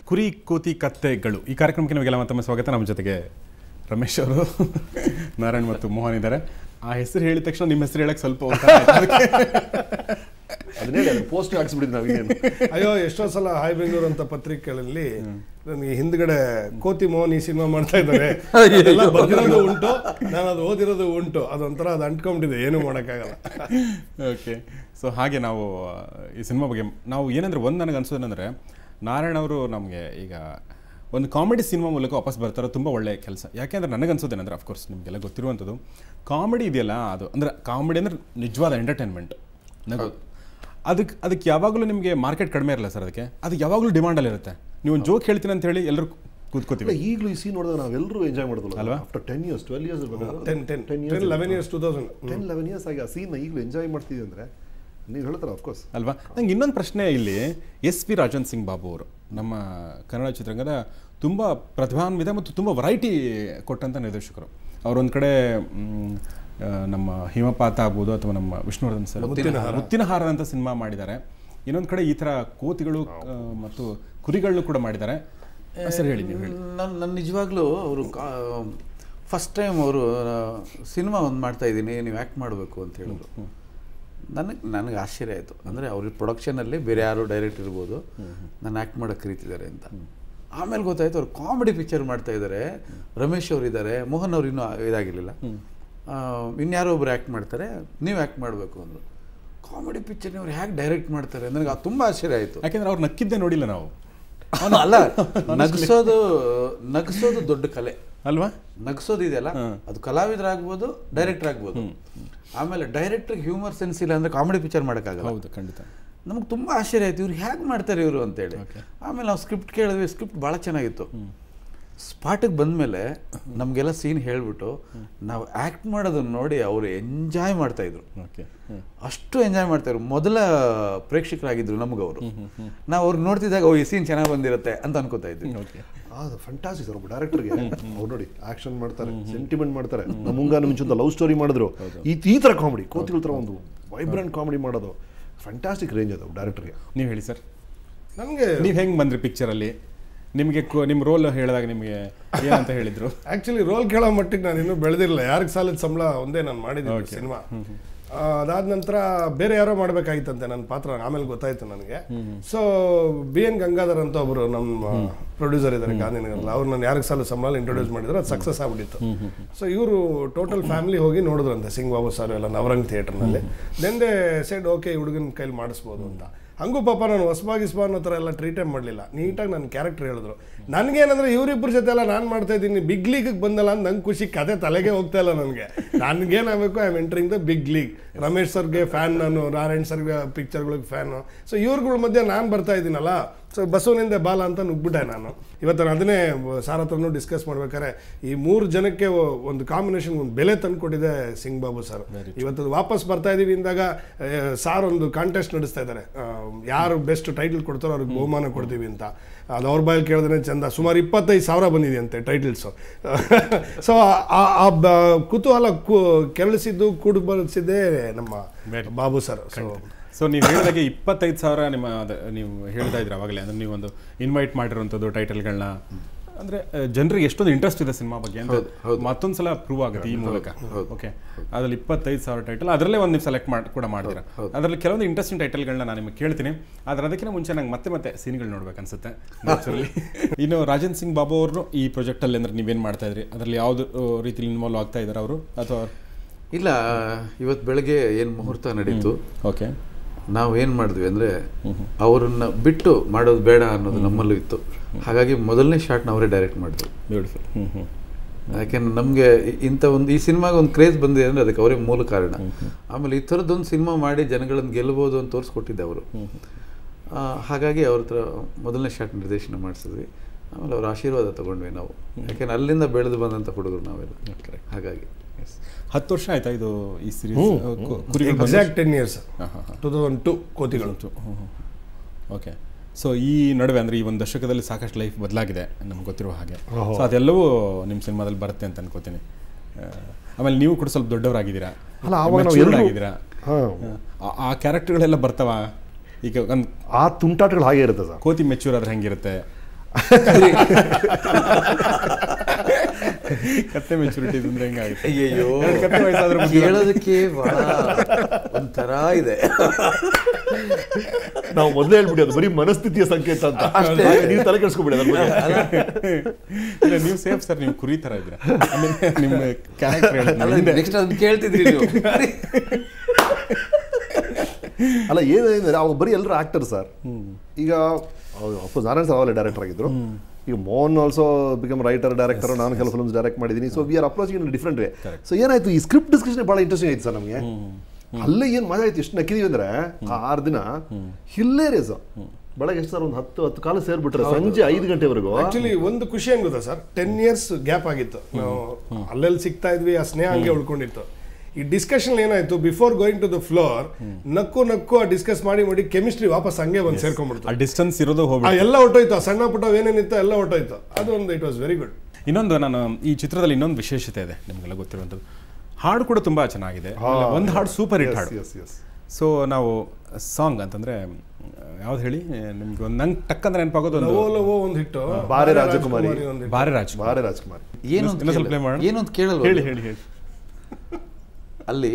ಕುರಿ ಕೋತಿ ಕತ್ತೆಗಳು ಈ ಕಾರ್ಯಕ್ರಮಕ್ಕೆ ನಿಮಗೆಲ್ಲ ಮತ್ತೊಮ್ಮೆ ಸ್ವಾಗತ ನಮ್ಮ ಜೊತೆಗೆ ರಮೇಶ್ ಅವರು ನಾರಾಯಣ್ ಮತ್ತು ಮೋಹನ್ ಇದ್ದಾರೆ ಆ ಹೆಸರು ಹೇಳಿದ ತಕ್ಷಣ ನಿಮ್ಮ ಹೆಸರು ಹೇಳಕ್ ಸ್ವಲ್ಪ ಒಂಥರ ಆಯ್ತು. ಅದಕ್ಕೆ ಅದನ್ನ ಹೇಳಿ ಅದನ್ನ ಪೋಸ್ಟ್ ಹಾಕ್ಸ್ಬಿಟ್ಟಿದ್ದು ನಾವೇನು ಅಯ್ಯೋ ಎಷ್ಟೋ ಸಲ ಹಾಯ್ ಬೆಂಗಳೂರು ಅಂತ ಪತ್ರಿಕೆಗಳಲ್ಲಿ ನನಗೆ ಹಿಂದ್ಗಡೆ ಕೋತಿ ಮೋಹನ್ ಈ ಸಿನಿಮಾ ಮಾಡ್ತಾ ಇದ್ದಾರೆ ಅದೆಲ್ಲ ಬರ್ದಿರೋದು ಉಂಟು ನಾನು ಅದು ಓದಿರೋದು ಉಂಟು ಅದೊಂಥರ ಅದು ಅಂಟ್ಕೊಂಡಿದೆ ಏನೂ ಮಾಡೋಕ್ಕಾಗಲ್ಲ ಓಕೆ ಸೊ ಹಾಗೆ ನಾವು ಆ, ಈ ಸಿನಿಮಾ ಬಗ್ಗೆ ನಾವು ಏನಂದ್ರೆ ಒಂದು ನನಗೆ ಅನ್ಸೋದೇನೆಂದರೆ ನಾರಾಯಣ್ ಅವರು ನಮಗೆ ಈಗ ಒಂದು ಕಾಮಿಡಿ ಸಿನಿಮಾ ಮೂಲಕ ವಾಪಸ್ ಬರ್ತಾರೋ ತುಂಬ ಒಳ್ಳೆಯ ಕೆಲಸ ಯಾಕೆಂದ್ರೆ ನನಗೆ ಅನ್ಸೋದೇನೆಂದ್ರೆ ಅಫ್ಕೋರ್ಸ್ ನಿಮಗೆಲ್ಲ ಗೊತ್ತಿರುವಂಥದ್ದು ಕಾಮಿಡಿ ಇದೆಯಲ್ಲ ಅದು ಅಂದರೆ ಕಾಮಿಡಿ ಅಂದರೆ ನಿಜವಾದ ಎಂಟರ್ಟೈನ್ಮೆಂಟ್ ನಗು ಅದಕ್ಕೆ ಅದಕ್ಕೆ ಯಾವಾಗಲೂ ನಿಮಗೆ ಮಾರ್ಕೆಟ್ ಕಡಿಮೆ ಇರಲ್ಲ ಸರ್ ಅದಕ್ಕೆ ಅದು ಯಾವಾಗಲೂ ಡಿಮಾಂಡಲ್ಲಿ ಇರುತ್ತೆ ನೀವು ಒಂದು ಜೋಕ್ ಹೇಳ್ತೀನಿ ಅಂತ ಹೇಳಿ ಎಲ್ಲರೂ ಕೂತ್ಕೋತೀವಿ ಈಗಲೂ ಈ ಸೀನ್ ನೋಡಿದಾಗ ನಾವೆಲ್ಲರೂ ಎಂಜಾಯ್ ಮಾಡಿದ್ವಲ್ಲ ಅಲ್ವಾ? After ten years twelve years ten ten ten eleven years two thousand ten eleven years ಆಗಿ ಆ ಸೀನ್ ಈಗಲೂ ಎಂಜಾಯ್ ಮಾಡ್ತಿದ್ವಿ ಅಂದ್ರೆ ನೀವು ಹೇಳ್ತಾರ ಅಫ್ಕೋರ್ಸ್ ಅಲ್ವಾ ನಂಗೆ ಇನ್ನೊಂದು ಪ್ರಶ್ನೆ ಇಲ್ಲಿ ಎಸ್ ಪಿ ರಾಜನ್ ಸಿಂಗ್ ಬಾಬು ಅವರು ನಮ್ಮ ಕನ್ನಡ ಚಿತ್ರರಂಗದ ತುಂಬ ಪ್ರತಿಭಾನ್ವಿತ ಮತ್ತು ತುಂಬ ವೆರೈಟಿ ಕೊಟ್ಟಂಥ ನಿರ್ದೇಶಕರು ಅವರೊಂದು ಕಡೆ ಮ್, ಆ, ನಮ್ಮ ಹಿಮಪಾತ ಆಗ್ಬೋದು ಅಥವಾ ನಮ್ಮ ವಿಷ್ಣುವರ್ಧನ್ ಸರ್ ಮುತ್ತಿನ ಹಾರ ಅಂತ ಸಿನಿಮಾ ಮಾಡಿದ್ದಾರೆ ಇನ್ನೊಂದು ಕಡೆ ಈ ಥರ ಕೋತಿಗಳು ಆ, ಮತ್ತು ಕುರಿಗಳನ್ನು ಕೂಡ ಮಾಡಿದ್ದಾರೆ ಸರ್ ಹೇಳಿ ನೀವು ಹೇಳಿ ನನ್ನ ನನ್ನ ನಿಜವಾಗ್ಲೂ ಅವರು ಫಸ್ಟ್ ಟೈಮ್ ಅವರು ಸಿನಿಮಾ ಒಂದು ಮಾಡ್ತಾ ಇದ್ದೀನಿ ನೀವು ಆ್ಯಕ್ಟ್ ಮಾಡಬೇಕು ಅಂತ ಹೇಳಿದ್ರು ನನಗೆ ನನಗೆ ಆಶ್ಚರ್ಯ ಆಯಿತು ಅಂದರೆ ಅವ್ರ ಪ್ರೊಡಕ್ಷನಲ್ಲಿ ಬೇರೆ ಯಾರು ಡೈರೆಕ್ಟ್ ಇರ್ಬೋದು ನಾನು ಆ್ಯಕ್ಟ್ ಮಾಡೋಕ್ಕೆ ಕರೀತಿದ್ದಾರೆ ಅಂತ ಆಮೇಲೆ ಗೊತ್ತಾಯ್ತು ಅವ್ರು ಕಾಮಿಡಿ ಪಿಕ್ಚರ್ ಮಾಡ್ತಾ ಇದ್ದಾರೆ ರಮೇಶ್ ಅವರು ಇದ್ದಾರೆ ಮೋಹನ್ ಅವ್ರು ಇನ್ನೂ ಇದಾಗಿರಲಿಲ್ಲ ಇನ್ಯಾರೋ ಒಬ್ರು ಆ್ಯಕ್ಟ್ ಮಾಡ್ತಾರೆ ನೀವು ಆ್ಯಕ್ಟ್ ಮಾಡಬೇಕು ಅಂದರು ಕಾಮಿಡಿ ಪಿಕ್ಚರ್ ಅವ್ರು ಹೇಗೆ ಡೈರೆಕ್ಟ್ ಮಾಡ್ತಾರೆ ನನಗೆ ಅದು ತುಂಬ ಆಶ್ಚರ್ಯ ಆಯಿತು ಯಾಕೆಂದ್ರೆ ಅವ್ರು ನಕ್ಕಿದ್ದೇ ನೋಡಿಲ್ಲ ನಾವು ಅಲ್ಲ ನಗಿಸೋದು ನಗಿಸೋದು ದೊಡ್ಡ ಕಲೆ ಅಲ್ವಾ ನಗಿಸೋದು ಇದೆಯಲ್ಲ ಅದು ಕಲಾವಿದರಾಗ್ಬೋದು ಡೈರೆಕ್ಟರ್ ಆಗ್ಬೋದು ಆಮೇಲೆ ಡೈರೆಕ್ಟ್ರಿಗೆ ಹ್ಯೂಮರ್ ಸೆನ್ಸ್ ಇಲ್ಲ ಅಂದ್ರೆ ಕಾಮಿಡಿ ಪಿಕ್ಚರ್ ಮಾಡೋಕ್ಕಾಗಲ್ಲ ಹೌದು ಖಂಡಿತ ನಮ್ಗೆ ತುಂಬ ಆಶ್ಚರ್ಯ ಆಯ್ತು ಇವ್ರು ಹೇಗೆ ಮಾಡ್ತಾರೆ ಇವರು ಅಂತೇಳಿ ಆಮೇಲೆ ನಾವು ಸ್ಕ್ರಿಪ್ಟ್ ಕೇಳಿದ್ವಿ ಸ್ಕ್ರಿಪ್ಟ್ ಭಾಳ ಚೆನ್ನಾಗಿತ್ತು ಸ್ಪಾಟಿಗೆ ಬಂದಮೇಲೆ ನಮಗೆಲ್ಲ ಸೀನ್ ಹೇಳ್ಬಿಟ್ಟು ನಾವು ಆ್ಯಕ್ಟ್ ಮಾಡೋದನ್ನ ನೋಡಿ ಅವರು ಎಂಜಾಯ್ ಮಾಡ್ತಾಯಿದ್ರು ಓಕೆ ಅಷ್ಟು ಎಂಜಾಯ್ ಮಾಡ್ತಾಯಿದ್ರು ಮೊದಲ ಪ್ರೇಕ್ಷಕರಾಗಿದ್ರು ನಮಗವರು ನಾವು ಅವ್ರಿಗೆ ನೋಡ್ತಿದ್ದಾಗ ಓ ಈ ಸೀನ್ ಚೆನ್ನಾಗಿ ಬಂದಿರುತ್ತೆ ಅಂತ ಅನ್ಕೋತಾ ಇದ್ವಿ ಓಕೆ ಅದು ಫ್ಯಾಂಟಾಸಿ ಸರ್ ಒಬ್ಬ ಡೈರೆಕ್ಟರ್ಗೆ ಅವ್ರು ನೋಡಿ ಆಕ್ಷನ್ ಮಾಡ್ತಾರೆ ಸೆಂಟಿಮೆಂಟ್ ಮಾಡ್ತಾರೆ ನಮ್ಮ ಮುಂಗಾನ ಮುಂಚೆ ಲವ್ ಸ್ಟೋರಿ ಮಾಡಿದ್ರು ಈ ಈ ಥರ ಕಾಮಿಡಿ ಕೋತಿಗಳ ಥರ ಒಂದು ವೈಬ್ರೆಂಟ್ ಕಾಮಿಡಿ ಮಾಡೋದು ಫ್ಯಾಂಟಾಸ್ಟಿಕ್ ರೇಂಜ್ ಅದು ಡೈರೆಕ್ಟರ್ಗೆ ನೀವು ಹೇಳಿ ಸರ್ ನನಗೆ ನೀವು ಹೆಂಗೆ ಬಂದ್ರಿ ಪಿಕ್ಚರಲ್ಲಿ ನಿಮಗೆ ನಿಮ್ಮ ರೋಲ್ ಹೇಳಿದಾಗ ನಿಮಗೆ ಏನಂತ ಹೇಳಿದ್ರು ಆಕ್ಚುಲಿ ರೋಲ್ ಕೇಳೋ ಮಟ್ಟಿಗೆ ನಾನು ಇನ್ನೂ ಬೆಳೆದಿರಲಿಲ್ಲ ಯಾರಿಗೆ ಸಾಲದ ಸಂಬಳ ಒಂದೇ ನಾನು ಮಾಡಿದ್ದೀನಿ ಸಿನಿಮಾ ಅದಾದ ನಂತರ ಬೇರೆ ಯಾರೋ ಮಾಡಬೇಕಾಗಿತ್ತಂತೆ ನನ್ನ ಪಾತ್ರ ಆಮೇಲೆ ಗೊತ್ತಾಯ್ತು ನನಗೆ ಸೊ ಬಿ ಎನ್ ಗಂಗಾಧರ್ ಅಂತ ಒಬ್ರು ನಮ್ಮ ಪ್ರೊಡ್ಯೂಸರ್ ಇದ್ದಾರೆ ಗಾಂಧಿನಗರಲ್ಲಿ ಅವ್ರು ನಾನು ಯಾರಿಗೆ ಸಾಲ ಸಂಬಳ ಇಂಟ್ರೊಡ್ಯೂಸ್ ಮಾಡಿದ್ರು ಅದು ಸಕ್ಸಸ್ ಆಗ್ಬಿಟ್ಟಿತ್ತು ಸೊ ಇವರು ಟೋಟಲ್ ಫ್ಯಾಮಿಲಿ ಹೋಗಿ ನೋಡಿದ್ರಂತೆ ಸಿಂಗ್ ಬಾಬು ಸರ್ ಎಲ್ಲ ನವರಂಗ್ ಥಿಯೇಟರ್ನಲ್ಲಿ ದೆನ್ ದೇ ಸೈಡ್ ಓಕೆ ಹುಡುಗನ ಕೈಲಿ ಮಾಡಿಸ್ಬೋದು ಅಂತ ಹಂಗೂ ಪಾಪ ನಾನು ಹೊಸಬಾ ಗಿಸ್ಬಾ ಅನ್ನೋ ಥರ ಎಲ್ಲ ಟ್ರೀಟೇ ಮಾಡಲಿಲ್ಲ ನೀಟಾಗಿ ನನ್ನ ಕ್ಯಾರೆಕ್ಟರ್ ಹೇಳಿದ್ರು ನನಗೇನಂದ್ರೆ ಇವರಿಬ್ಬರ ಜೊತೆ ಎಲ್ಲ ನಾನು ಮಾಡ್ತಾ ಇದ್ದೀನಿ ಬಿಗ್ ಲೀಗಿಗೆ ಬಂದಲ್ಲ ಅಂತ ನಂಗೆ ಖುಷಿ ಕತೆ ತಲೆಗೆ ಹೋಗ್ತಾ ಇಲ್ಲ ನನಗೆ ನನಗೇನಾಗಬೇಕು I am entering the big league Ramesh ಸರ್ಗೆ ಫ್ಯಾನ್ ನಾನು ನಾರಾಯಣ್ ಸರ್ಗೆ ಪಿಕ್ಚರ್ಗಳಿಗೆ ಫ್ಯಾನು ಸೊ ಇವ್ರುಗಳ ಮಧ್ಯೆ ನಾನು ಬರ್ತಾ ಇದ್ದೀನಲ್ಲ ಸೊ ಬಸವನಿಂದ ಬಾಲ ಅಂತ ನುಗ್ಬಿಟ್ಟೆ ನಾನು ಇವತ್ತು ನಾನು ಅದನ್ನೇ ಸಾರ್ ಹತ್ರನೂ ಡಿಸ್ಕಸ್ ಮಾಡ್ಬೇಕಾದ್ರೆ ಈ ಮೂರು ಜನಕ್ಕೆ ಒ- ಒಂದು ಕಾಂಬಿನೇಷನ್ ಒಂದು ಬೆಲೆ ತಂದುಕೊಟ್ಟಿದೆ ಸಿಂಗ್ ಬಾಬು ಸರ್ ಇವತ್ತು ಅದು ವಾಪಸ್ ಬರ್ತಾ ಇದೀವಿ ಇಂದಾಗ ಸಾರ್ ಒಂದು ಕಾಂಟೆಸ್ಟ್ ನಡೆಸ್ತಾ ಇದ್ದಾರೆ ಆ, ಯಾರು ಬೆಸ್ಟ್ ಟೈಟಲ್ ಕೊಡ್ತಾರೋ ಅವ್ರಿಗೆ ಬಹುಮಾನ ಕೊಡ್ತೀವಿ ಅಂತ ಅದು ಅವ್ರ ಬಾಯಲ್ಲಿ ಕೇಳಿದ್ರೆ ಚಂದ ಸುಮಾರು ಇಪ್ಪತ್ತೈದು ಸಾವಿರ ಬಂದಿದೆಯಂತೆ ಟೈಟಲ್ಸು ಸೊ ಆ ಬ- ಕುತೂಹಲ ಕು ಕೆರಳಿಸಿದ್ದು ಕೂಡು ಬರೆಸಿದ್ದೇ ನಮ್ಮ ಬಾಬು ಸರ್ ಸೊ ಸೊ ನೀವು ಹೇಳಿದಾಗೆ ಇಪ್ಪತ್ತೈದು ಸಾವಿರ ನಿಮ್ಮ ಅದ- ನೀವು ಹೇಳ್ತಾ ಇದ್ರಿ ಅವಾಗಲೇ ಅಂದ್ರೆ ನೀವು ಒಂದು ಇನ್ವೈಟ್ ಮಾಡಿರುವಂಥದ್ದು ಟೈಟಲ್ಗಳನ್ನ ಅಂದ್ರೆ ಆ, ಜನರಿಗೆ ಎಷ್ಟೊಂದು ಇಂಟ್ರೆಸ್ಟ್ ಇದೆ ಸಿನಿಮಾ ಬಗ್ಗೆ ಅಂತ ಮತ್ತೊಂದು ಸಲ ಪ್ರೂವ್ ಆಗುತ್ತೆ ಈ ಮೂಲಕ ಓಕೆ ಅದ್ರಲ್ಲಿ ಇಪ್ಪತ್ತೈದು ಸಾವಿರ ಟೈಟಲ್ ಅದರಲ್ಲೇ ಒಂದು ನೀವು ಸೆಲೆಕ್ಟ್ ಮಾಡಿ ಕೂಡ ಮಾಡಿದಿರ ಅದರಲ್ಲಿ ಕೆಲವೊಂದು ಇಂಟ್ರೆಸ್ಟಿಂಗ್ ಟೈಟಲ್ಗಳನ್ನ ನಾನು ನಿಮಗೆ ಕೇಳ್ತೀನಿ ಆದ್ರೆ ಅದಕ್ಕಿಂತ ಮುಂಚೆ ನಂಗೆ ಮತ್ತೆ ಮತ್ತೆ ಸೀನ್ಗಳು ನೋಡ್ಬೇಕು ಅನ್ಸುತ್ತೆ ನ್ಯಾಚುರಲಿ ಇನ್ನು ರಾಜನ್ ಸಿಂಗ್ ಬಾಬು ಅವರು ಈ ಪ್ರಾಜೆಕ್ಟಲ್ಲಿ ಅಂದ್ರೆ ನೀವೇನು ಮಾಡ್ತಾ ಇದ್ರಿ ಅದರಲ್ಲಿ ಯಾವ್ದು ಆ, ರೀತಿಲಿ ಇನ್ವಾಲ್ವ್ ಆಗ್ತಾ ಇದ್ದಾರೆ ಅವರು ಅಥವಾ ಇಲ್ಲ ಇವತ್ತು ಬೆಳಗ್ಗೆ ಏನು ಮುಹೂರ್ತ ನಡೀತು ಓಕೆ ನಾವು ಏನು ಮಾಡಿದ್ವಿ ಅಂದರೆ ಅವರನ್ನ ಬಿಟ್ಟು ಮಾಡೋದು ಬೇಡ ಅನ್ನೋದು ನಮ್ಮಲ್ಲೂ ಇತ್ತು ಹಾಗಾಗಿ ಮೊದಲನೇ ಶಾಟ್ನ ಅವರೇ ಡೈರೆಕ್ಟ್ ಮಾಡಿದ್ರು ಬ್ಯೂಟಿಫುಲ್ ಹ್ಞೂ ಹ್ಞೂ ಯಾಕೆಂದ್ರೆ ನಮಗೆ ಇಂಥ ಒಂದು ಈ ಸಿನಿಮಾಗೆ ಒಂದು ಕ್ರೇಜ್ ಬಂದಿದೆ ಅಂದರೆ ಅದಕ್ಕೆ ಅವರೇ ಮೂಲ ಕಾರಣ ಆಮೇಲೆ ಈ ಥರದ್ದೊಂದು ಸಿನಿಮಾ ಮಾಡಿ ಜನಗಳನ್ನು ಗೆಲ್ಬೋದು ಅಂತ ತೋರಿಸ್ಕೊಟ್ಟಿದ್ದೆ ಅವರು ಆ, ಹಾಗಾಗಿ ಅವ್ರ ಹತ್ರ ಮೊದಲನೇ ಶಾಟ್ ನಿರ್ದೇಶನ ಮಾಡಿಸಿದ್ವಿ ಆಮೇಲೆ ಅವ್ರ ಆಶೀರ್ವಾದ ತಗೊಂಡ್ವಿ ನಾವು ಯಾಕೆಂದ್ರೆ ಅಲ್ಲಿಂದ ಬೆಳೆದು ಬಂದಂಥ ಹುಡುಗರು ನಾವೆಲ್ಲ ಹಾಗಾಗಿ Yes. ಹತ್ತು ವರ್ಷ ಆಯ್ತಾ ಇದು ಈ ಸಿರೀಸ್ ಕುರಿಗಳು ಬಂದು? ಎಕ್ಸಾಕ್ಟ್ ಟೆನ್ ಇಯರ್ಸ್ ಹಾ, ಹಾ, ಹಾ. ಟೂ ತೌಸಂಡ್ ಟು ಕೋತಿಗಳು ಓಕೆ ಸೊ ಈ ನಡುವೆ ಅಂದ್ರೆ ಈ ಒಂದು ದಶಕದಲ್ಲಿ ಸಾಕಷ್ಟು ಲೈಫ್ ಬದಲಾಗಿದೆ ನಮ್ಗೆ ಗೊತ್ತಿರುವ ಹಾಗೆ ಸೊ ಅದೆಲ್ಲವೂ ನಿಮ್ಮ ಸಿನಿಮಾದಲ್ಲಿ ಬರುತ್ತೆ ಅಂತ ಅನ್ಕೋತೀನಿ ಆ, ಆಮೇಲೆ ನೀವು ಕೂಡ ಸ್ವಲ್ಪ ದೊಡ್ಡವರಾಗಿದ್ದೀರಾ ಅಲ್ಲ, ಆವಾಗ ನಾವು Matured ಎಲ್ರೂ- ಆಗಿದ್ದೀರಾ ಹಾಂ ಆ- ಆ ಕ್ಯಾರೆಕ್ಟರ್ಗಳೆಲ್ಲ ಬರ್ತಾವ ಈಗ ಒಂದು ಆ ತುಂಟಾಟಗಳು ಹಾಗೆ ಇರುತ್ತೆ ಸರ್ ಕೋತಿ ಮೆಚೂರ್ ಆದ್ರೆ ಹೆಂಗಿರುತ್ತೆ ಕತ್ತೆ ಮೆಚುರಿಟಿ ಅಂದ್ರೆ ಹೆಂಗಾಗುತ್ತೆ ಅಯ್ಯಯ್ಯೋ ಎರಡು ಕತ್ತೆ ವಯಸ್ಸಾದ್ರೂ ಬುದ್ಧಿ ಕೇಳೋದಕ್ಕೆ ಬಹಳ ಒಂಥರ ಇದೆ ನಾವು ಮೊದಲೇ ಹೇಳ್ಬಿಡಿ ಅದು ಬರೀ ಮನಸ್ಥಿತಿಯ ಸಂಕೇತ ಅಂತ ನೀವು ತಲೆ ಕೆಡಿಸ್ಕೊಬಿಡಿ ಅದ್ರ ಬಗ್ಗೆ ಇಲ್ಲ, ನೀವು ಸೇಫ್ ಸರ್ ನೀವು ಕುರಿ ತರ ಇದ್ದೀರಾ ಆಮೇಲೆ ನಿಮ್ಮ ಕ್ಯಾರೆಕ್ಟರ್ ಅಲ್ಲ ನೆಕ್ಸ್ಟ್ ಅದನ್ನ ಕೇಳ್ತಿದ್ರಿ ನೀವು ಅಲ್ಲ ಏನೇಂದ್ರೆ ಅವ್ರು ಬರೀ ಎಲ್ಲರೂ ಆಕ್ಟರ್ ಸರ್ ಈಗ ಅಫ್ಕೋರ್ಸ್ ನಾರಾಯಣ ಸರ್ ಅವಾಗಲೇ ಡೈರೆಕ್ಟರ್ ಆಗಿದ್ರು ಈಗ Mohan also become writer director ನಾನು ಕೆಲವು ಫಿಲ್ಮ್ಸ್ ಡೈರೆಕ್ಟ್ ಮಾಡಿದ್ದೀನಿ so we are approach in different way so ಏನಾಯ್ತು ಈ ಸ್ಕ್ರಿಪ್ಟ್ ಡಿಸ್ಕಷನ್ ಭಾಳ ಇಂಟ್ರೆಸ್ಟಿಂಗ್ ಆಯ್ತು ಸರ್ ನಮಗೆ ಅಲ್ಲೇ ಏನು ಮಜಾ ಆಯ್ತು ಎಷ್ಟು ನಕ್ಕಿದೀವಿ ಅಂದ್ರೆ ಆ ಆರು ದಿನ ಹಿಲ್ಲೇರಿಯಸ್ ಬೆಳಗ್ಗೆ ಎಷ್ಟು ಸರ್ ಒಂದು ಹತ್ತು ಹತ್ತು ಕಾಲ ಸೇರ್ಬಿಟ್ರೆ ಸಂಜೆ ಐದು ಗಂಟೆವರೆಗೂ ಆಕ್ಚುಲಿ ಒಂದು ಖುಷಿ ಏನ್ ಗೊತ್ತಾ ಸರ್ ಟೆನ್ ಇಯರ್ಸ್ ಗ್ಯಾಪ್ ಆಗಿತ್ತು ನಾವು ಅಲ್ಲೆಲ್ಲಿ ಸಿಗ್ತಾ ಇದ್ವಿ ಆ ಸ್ನೇಹ ಹಂಗೆ ಉಳ್ಕೊಂಡಿತ್ತು ಈ ಡಿಸ್ಕಷನ್ ಏನಾಯ್ತು before going to the floor ನಕ್ಕು ನಕ್ಕು ಆ ಡಿಸ್ಕಸ್ ಮಾಡಿ ಮಾಡಿ ಕೆಮಿಸ್ಟ್ರಿ ವಾಪಸ್ ಹಂಗೆ ಬಂದು ಸೇರ್ಕೊಂಡ್ಬಿಡ್ತು ಆ ಡಿಸ್ಟೆನ್ಸ್ ಇರೋದು ಆ ಹೋಗ್ಬಿಟ್ಟು ಎಲ್ಲ ಹೊಟ್ಟೋಯ್ತು ಆ ಸಣ್ಣ ಪುಟ್ಟ ಏನೇನಿತ್ತು ಎಲ್ಲ ಹೊಟ್ಟೋಯ್ತು ಅದು ಒಂದು ಇಟ್ ವಾಸ್ ವೆರಿ ಗುಡ್ ಇನ್ನೊಂದು ನಾನು ಈ ಚಿತ್ರದಲ್ಲಿ ಇನ್ನೊಂದು ವಿಶೇಷತೆ ಇದೆ ನಿಮಗೆಲ್ಲ ಗೊತ್ತಿರುವಂಥದ್ದು ಹಾಡು ಕೂಡ ತುಂಬಾ ಚೆನ್ನಾಗಿದೆ ಒಂದು ಹಾಡು ಸೂಪರ್ ಹಿಟ್ ಹಾಡು ಎಸ್ ಎಸ್ ಸೊ ನಾವು ಸಾಂಗ್ ಅಂತಂದ್ರೆ ಯಾವ್ದು ಹೇಳಿ ನಿಮ್ಗೆ ಒಂದು ನಂಗೆ ಟಕ್ ಅಂದ್ರೆ ನೆನಪಾಗೋದು ಒಂದು ಲವೋ ಲವೋ ಒಂದು ಹಿಟ್ಟು ಬಾರೆ ರಾಜಕುಮಾರಿ. ಒಂದು hit. ಬಾರೆ ರಾಜ್ ಬಾರೆ ರಾಜ್ಕುಮಾರ್ ಏನೊಂದು ಇನ್ನೊಂದ್ ಸ್ವಲ್ಪ play ಮಾಡೋಣ? ಏನೊಂದು ಕೇಳಲ್ವ ಹೇಳಿ ಹೇಳಿ ಹೇಳಿ ಅಲ್ಲಿ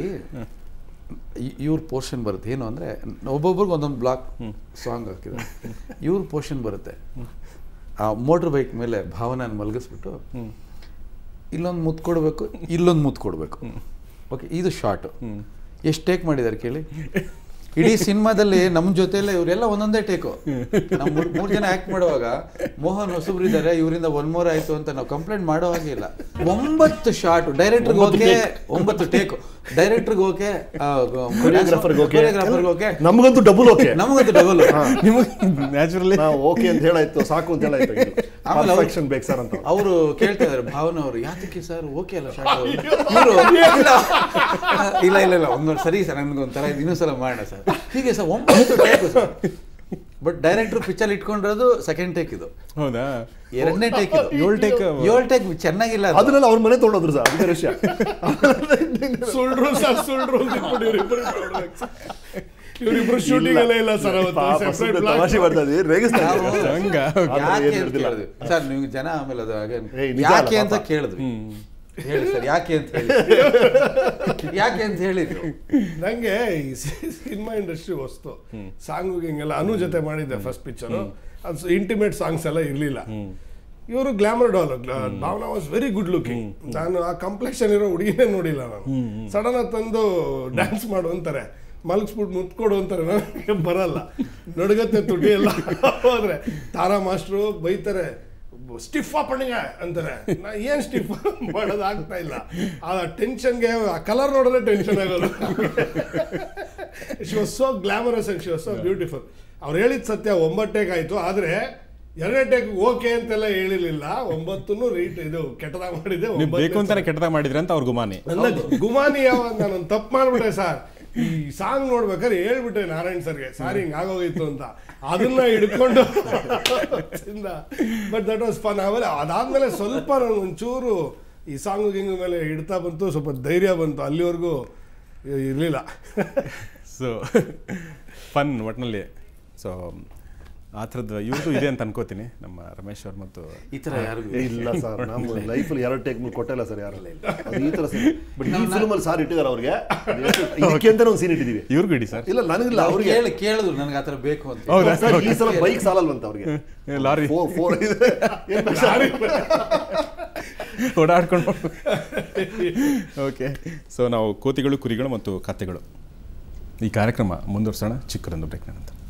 ಇವ್ರ ಪೋರ್ಷನ್ ಬರುತ್ತೆ ಏನು ಅಂದರೆ ಒಬ್ಬೊಬ್ರಿಗೆ ಒಂದೊಂದು ಬ್ಲಾಕ್ ಸಾಂಗ್ ಹಾಕಿದ್ದಾರೆ ಇವ್ರ ಪೋರ್ಷನ್ ಬರುತ್ತೆ ಆ ಮೋಟ್ರ್ ಬೈಕ್ ಮೇಲೆ ಭಾವನ ಮಲಗಿಸ್ಬಿಟ್ಟು ಇಲ್ಲೊಂದು ಮುತ್ತು ಕೊಡಬೇಕು ಇಲ್ಲೊಂದು ಮುತ್ತು ಕೊಡಬೇಕು ಓಕೆ ಇದು ಶಾರ್ಟು ಎಷ್ಟು ಟೇಕ್ ಮಾಡಿದ್ದಾರೆ ಕೇಳಿ ಇಡೀ ಸಿನಿಮಾದಲ್ಲಿ ನಮ್ಮ ಜೊತೆಲೆ ಇವರೆಲ್ಲ ಒಂದೊಂದೇ ಟೇಕು ನಾವು ಮೂರು ಮೂರು ಜನ ಆ್ಯಕ್ಟ್ ಮಾಡುವಾಗ ಮೋಹನ್ ಹೊಸಬ್ರು ಇದ್ದಾರೆ ಇವರಿಂದ ಒನ್ ಮೋರ್ ಆಯ್ತು ಅಂತ ನಾವು ಕಂಪ್ಲೇಂಟ್ ಮಾಡೋ ಹಾಗಿಲ್ಲ ಒಂಬತ್ತು ಶಾರ್ಟ್ ಡೈರೆಕ್ಟರ್ಗೆ ಓಕೆ ಒಂಬತ್ತು ಟೇಕು ಡೈರೆಕ್ಟರ್ಗೆ ಓಕೆ Choreographer ಗೆ okay. ಕೊರಿಯೋಗ್ರಾಫರ್ಗೆ ಓಕೆ ನಮಗಂತೂ ಡಬಲ್ ಓಕೆ ನಮಗಂತೂ ಡಬಲ್ ನಿಮಗೆ ನ್ಯಾಚುರಲಿ ನಾವು ಓಕೆ ಅಂತ ಹೇಳಾಯ್ತು ಸಾಕು ಅಂತ ಹೇಳಾಯ್ತು ಆಮೇಲೆ ಅವ್ರು- ಪರ್ಫೆಕ್ಷನ್ ಬೇಕು ಸರ್ ಅಂತ ಅವರು ಕೇಳ್ತಾ ಇದಾರೆ ಭಾವನ ಅವರು ಯಾತಕ್ಕೆ ಸರ್ ಓಕೆ ಅಲ್ಲ ಶಾರ್ಟ್ ಇವರು ಇಲ್ಲ ಇಲ್ಲ ಇಲ್ಲ ಒಂದೊಂದು ಸರಿ ಸರ್ ನನಗೊಂಥರ ಇದು ಇನ್ನೊಂದು ಸಲ ಮಾಡೋಣ ಸರ್ ಹೀಗೆ ಸರ್ ಒಂಬತ್ತು take sir but director picture ಇಟ್ಕೊಂಡಿರೋದು ಸೆಕೆಂಡ್ ಟೇಕ್ ಇದು ಹೌದಾ ಎರಡನೇ ಟೇಕ್ ಇದು ಏಳ್ take. ಏಳು ಟೇಕ್ ಚೆನ್ನಾಗಿಲ್ಲ ಅದು. ಅದನ್ನೆಲ್ಲ ಅವ್ರ ಮನೆ ತೊಗೊಂಡೋದ್ರು ಸರ್ ಅದೇ ವಿಷಯ ಸುಳ್ರು ಸರ್ ಸುಳ್ರು ಅಂತ ಇಟ್ಬಿಟ್ಟು ಇವ್ರಿಬ್ರು ನೋಡ್ಬೇಕು ಸರ್. ಇವ್ರಿಬ್ರು ಶೂಟಿಂಗ್ ಎಲ್ಲ ಇಲ್ಲ ಸರ್ ಪಾಪ ಅವತ್ತು ಸುಮ್ನೆ separate ತಮಾಷೆ block. ಮಾಡ್ತಾ ಇದೀವಿ ರೇಗಿಸ್ತಾ ನಾವು ಇದ್ದೀವಿ. ಹಂಗ ಆದ್ರೆ ಯಾಕೆ ಏನ್ ಅಂತ ಹೇಳ್ತಿಲ್ಲ. ಕೇಳಿದ್ವಿ ಸರ್ ನೀವು ಜನ ಆಮೇಲೆ ಅದು ಹಾಗೆ ಏಯ್, ನಿಜ ಯಾಕೆ ಅಲ್ಲ ಅಂತ ಪಾಪ. ಕೇಳಿದ್ವಿ ಹೇಳಿ ಸರ್ ಯಾಕೆ ಅಂತ ಹೇಳಿ ಯಾಕೆ ಅಂತ ಹೇಳಿದ್ರು ನಂಗೆ ಈ ಸಿನಿಮಾ ಇಂಡಸ್ಟ್ರಿ ವಸ್ತು ಸಾಂಗ್ ಹಿಂಗೆಲ್ಲ ಅನು ಜೊತೆ ಮಾಡಿದ್ದೆ ಫಸ್ಟ್ ಪಿಕ್ಚರ್ ಅದು ಇಂಟಿಮೇಟ್ ಸಾಂಗ್ಸ್ ಎಲ್ಲ ಇರಲಿಲ್ಲ ಇವರು glamour doll Bhavana was very good looking ನಾನು ಆ ಕಾಂಪ್ಲೆಕ್ಷನ್ ಇರೋ ಹುಡುಗಿನೇ ನೋಡಿಲ್ಲ ನಾನು ಸಡನ್ ಆಗಿ ತಂದು ಡ್ಯಾನ್ಸ್ ಮಾಡು ಅಂತಾರೆ ಮಲಗಿಸ್ಬಿಟ್ಟು ಮುತ್ಕೊಡು ಅಂತಾರೆ ನನಗೆ ಬರಲ್ಲ ನಡುಗತ್ತೆ ತುಟಿ ಎಲ್ಲ ಹೋದ್ರೆ ತಾರಾ ಮಾಸ್ಟ್ರು ಬೈತಾರೆ ಸ್ಟಿಫ್ ಪಣಿಗ ಅಂತಾರೆ ನಾ ಏನ್ ಸ್ಟಿಫ್ ಮಾಡೋದು ಆಗ್ತಾ ಇಲ್ಲ ಆ ಟೆನ್ಷನ್ಗೆ ಆ ಕಲರ್ ನೋಡಿದ್ರೆ ಟೆನ್ಷನ್ ಆಗೋದು she was so glamorous and she was so beautiful ಅವ್ರು ಹೇಳಿದ ಸತ್ಯ ಒಂಬತ್ತೇಕ್ ಆಯ್ತು ಆದ್ರೆ ಎರಡನೇ ಟೇಕ್ ಓಕೆ ಅಂತೆಲ್ಲ ಹೇಳಿರ್ಲಿಲ್ಲ ಒಂಬತ್ತನ್ನು ರೀಟ್ ಇದು ಕೆಟ್ಟದಾಗ ಮಾಡಿದೆ ನೀವು ಬೇಕು ಒಂಬತ್ತನೇ ಅಂತಾನೆ ಕೆಟ್ಟದಾಗ ಮಾಡಿದ್ರೆ ಅಂತ ಅವ್ರ ಗುಮಾನಿ ನನ್ನ ಗುಮಾನಿ ಯಾವಾಗ ನಾನೊಂದು ತಪ್ಪು ಮಾಡ್ಬಿಟ್ಟೆ ಸರ್ ಈ ಸಾಂಗ್ ನೋಡ್ಬೇಕಾದ್ರೆ ಹೇಳ್ಬಿಟ್ಟೆ ನಾರಾಯಣ್ ಸರ್ಗೆ ಸಾರಿ ಹಿಂಗ್ ಆಗೋಗಿತ್ತು ಅಂತ ಅದನ್ನ ಹಿಡ್ಕೊಂಡು ಬಟ್ ದಟ್ ವಾಸ್ ಫನ್ ಆಮೇಲೆ ಅದಾದ್ಮೇಲೆ ಸ್ವಲ್ಪ ನಾನು ಒಂಚೂರು ಈ ಸಾಂಗ್ ಗಿಂಗ್ ಮೇಲೆ ಹಿಡ್ತಾ ಬಂತು ಸ್ವಲ್ಪ ಧೈರ್ಯ ಬಂತು ಅಲ್ಲಿವರೆಗೂ ಇರಲಿಲ್ಲ ಸೊ ಫನ್ ಒಟ್ನಲ್ಲಿ ಸೊ ಆ ಥರದ್ದು ಇವ್ರದ್ದು ಇದೆ ಅಂತ ಅನ್ಕೋತೀನಿ ನಮ್ಮ ರಮೇಶ್ ಅವ್ರು ಮತ್ತು ಈ ತರ ಯಾರಿಗೂ ಇಲ್ಲ ಸರ್ ನಮ್ಮ ಲೈಫಲ್ಲಿ ಎರಡು ಟೇಕ್ ಕೊಟ್ಟಿಲ್ಲ ಸರ್ ಯಾರಲ್ಲ ಅದು ಈ ತರ ಬಟ್ ಈ ಫಿಲ್ಮ್ ಅಲ್ಲಿ ಸಾರ್ ಇಟ್ಟಿದ್ದಾರೆ ಅವ್ರಿಗೆ ಇದಕ್ಕೆ ಅಂತ ಒಂದು ಸೀನ್ ಇಟ್ಟಿದೀವಿ ಇವ್ರಿಗೂ ಇಡಿ ಸರ್ ಇಲ್ಲ ನನಗಿಲ್ಲ ಅವ್ರು ಅವ್ರಿಗೆ ಕೇಳಿ ಕೇಳಿದ್ರು ನನಗೆ ಆತರ ಬೇಕು ಅಂತ ಹೌದಾ ಸರ್ ಈ ಸಲ ಬೈಕ್ ಸಾಲಲ್ವಂತ ಅವ್ರಿಗೆ ಲಾರಿ ಫೋರ್ ಫೋರ್ ಓಡಾಡ್ಕೊಂಡು ಓಕೆ ಸೊ ನಾವು ಕೋತಿಗಳು ಕುರಿಗಳು ಮತ್ತು ಕತೆಗಳು ಈ ಕಾರ್ಯಕ್ರಮ ಮುಂದುವರ್ಸೋಣ ಚಿಕ್ಕದೊಂದು ಬ್ರೇಕ್ ನಂತರ